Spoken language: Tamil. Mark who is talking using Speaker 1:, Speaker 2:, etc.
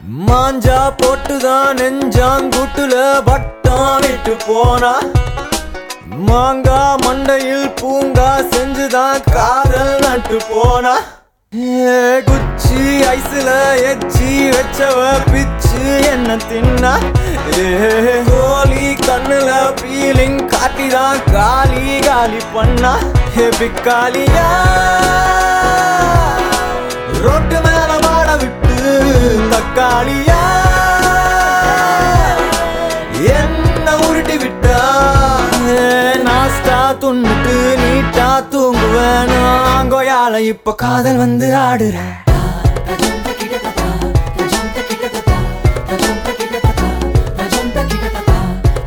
Speaker 1: மாஞ்சா போட்டுதான் நெஞ்சாங்குட்டுல பட்டம் விட்டு போனா மாங்கா மண்டையில் பூங்கா செஞ்சுதான் காதல் நட்டு போனா ஏ, குச்சி ஐஸ்ல எச்சி வச்சவ பிச்சு என்ன தின்னா ஏ கோலி கண்ணுல பீலிங் காட்டிதான் காலி காலி பண்ணா ஏ பிக்காலியா ரோட்டு மேல மாட விட்டு தக்காளியா என்ன உருட்டி விட்டா நாஸ்டா துண்ணுட்டு நீட்டா தூங்குவேன் நாங்கோயால இப்ப காதல் வந்து ஆடுறேன்